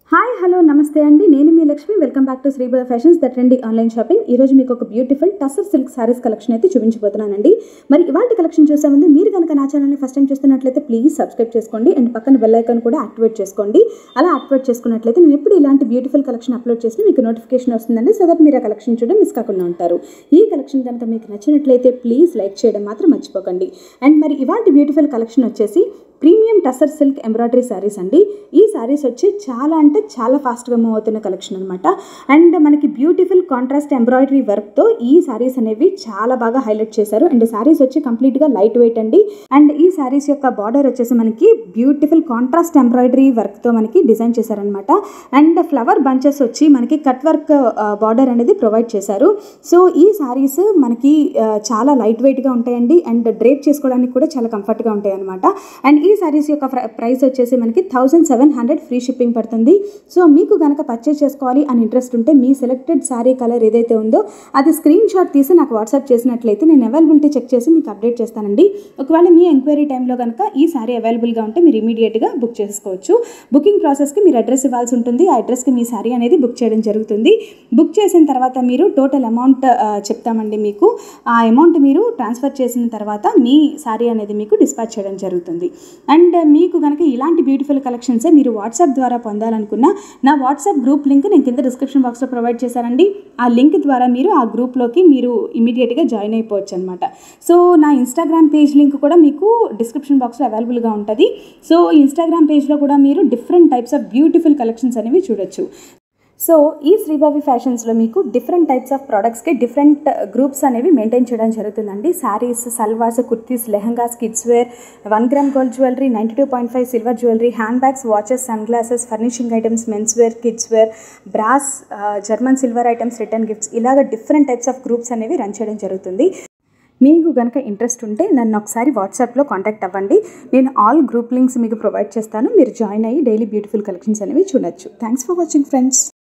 hi hello నమస్తే అండి నేను మీ Lakshmi welcome back to Sribodha fashions the trendy online shopping ఈ రోజు మీకు ఒక beautiful tussar silk sarees collection అయితే చూపించబోతున్నానండి మరి ఇవాళ కలెక్షన్ చూసే ముందు మీరు కనుక నా ఛానల్ని ఫస్ట్ టైం చూస్తున్నట్లయితే ప్లీజ్ సబ్స్క్రైబ్ చేసుకోండి అండ్ పక్కన బెల్ ఐకాన్ కూడా యాక్టివేట్ చేసుకోండి అలా యాక్టివేట్ చేసుకున్నట్లయితే నేను ఎప్పుడు ఇలాంటి బ్యూటిఫుల్ కలెక్షన్ అప్లోడ్ చేసినా మీకు నోటిఫికేషన్ వస్తుందండి సో దట్ మీరు ఆ కలెక్షన్ చూడడం మిస్ కాకుండా ఉంటారు ఈ కలెక్షన్ కనుక మీకు నచ్చినట్లయితే ప్లీజ్ లైక్ చేయడం మాత్రం మర్చిపోకండి అండ్ మరి ఇవాళ బ్యూటిఫుల్ కలెక్షన్ వచ్చేసి premium tussar silk embroidery sarees అండి ఈ శారీస్ వచ్చి చాలా అంటే చాలా ఫాస్ట్గా మూవ్ అవుతున్న కలెక్షన్ అనమాట అండ్ మనకి బ్యూటిఫుల్ కాంట్రాస్ట్ ఎంబ్రాయిడరీ వర్క్తో ఈ శారీస్ అనేవి చాలా బాగా హైలైట్ చేశారు అండ్ శారీస్ వచ్చి కంప్లీట్గా లైట్ వెయిట్ అండి అండ్ ఈ శారీస్ యొక్క బార్డర్ వచ్చేసి మనకి బ్యూటిఫుల్ కాంట్రాస్ట్ ఎంబ్రాయిడరీ వర్క్తో మనకి డిజైన్ చేశారనమాట అండ్ ఫ్లవర్ బంచెస్ వచ్చి మనకి కట్ వర్క్ బార్డర్ అనేది ప్రొవైడ్ చేశారు సో ఈ శారీస్ మనకి ఆ, చాలా లైట్ వెయిట్గా ఉంటాయండి అండ్ డ్రేప్ చేసుకోవడానికి కూడా చాలా కంఫర్ట్గా ఉంటాయి అనమాట అండ్ ఈ శారీస్ యొక్క ప్ర- ప్రైస్ వచ్చేసి మనకి thousand seven hundred free shipping పడుతుంది సో మీకు కనుక పర్చేస్ చేసుకోవాలి అని ఇంట్రెస్ట్ ఉంటే మీ సెలెక్టెడ్ శారీ కలర్ ఏదైతే ఉందో అది స్క్రీన్ షాట్ తీసి నాకు వాట్సాప్ చేసినట్లయితే నేను అవైలబిలిటీ చెక్ చేసి మీకు అప్డేట్ చేస్తానండి ఒకవేళ మీ ఎంక్వైరీ టైంలో కనుక ఈ శారీ అవైలబుల్గా ఉంటే మీరు ఇమీడియట్గా బుక్ చేసుకోవచ్చు బుకింగ్ ప్రాసెస్కి మీరు అడ్రస్ ఇవ్వాల్సి ఉంటుంది ఆ అడ్రస్కి మీ శారీ అనేది బుక్ చేయడం జరుగుతుంది బుక్ చేసిన తర్వాత మీరు టోటల్ అమౌంట్ చెప్తామండి మీకు ఆ అమౌంట్ మీరు ట్రాన్స్ఫర్ చేసిన తర్వాత మీ శారీ అనేది మీకు డిస్పాచ్ చేయడం జరుగుతుంది అండ్ మీకు కనుక ఇలాంటి బ్యూటిఫుల్ కలెక్షన్సే మీరు వాట్సాప్ ద్వారా పొందాలనుకున్న నా వాట్సాప్ గ్రూప్ లింక్ నేను కింద డిస్క్రిప్షన్ బాక్స్లో ప్రొవైడ్ చేశానండి ఆ లింక్ ద్వారా మీరు ఆ గ్రూప్లోకి మీరు ఇమీడియట్గా జాయిన్ అయిపోవచ్చు అనమాట సో నా ఇన్స్టాగ్రామ్ పేజ్ లింక్ కూడా మీకు డిస్క్రిప్షన్ బాక్స్లో అవైలబుల్గా ఉంటుంది సో ఇన్స్టాగ్రామ్ పేజ్లో కూడా మీరు different types of beautiful collections అనేవి చూడొచ్చు సో ఈ శ్రీబాబి ఫ్యాషన్స్లో మీకు డిఫరెంట్ టైప్స్ ఆఫ్ ప్రోడక్ట్స్కి డిఫరెంట్ గ్రూప్స్ అనేవి మెయింటైన్ చేయడం జరుగుతుందండి sarees salwars kurtis lehengas kids wear one gram gold jewellery ninety two point five silver jewellery handbags watches sunglasses furnishing items men's wear kids wear brass German silver items return gifts ఇలాగ different types of groups అనేవి run చేయడం జరుగుతుంది మీకు కనుక interest ఉంటే నన్ను ఒకసారి వాట్సాప్లో కాంటాక్ట్ అవ్వండి నేను ఆల్ గ్రూప్ లింక్స్ మీకు ప్రొవైడ్ చేస్తాను మీరు జాయిన్ అయ్యి డైలీ బ్యూటిఫుల్ కలెక్షన్స్ అనేవి చూడొచ్చు థ్యాంక్స్ ఫర్ వాచింగ్ ఫ్రెండ్స్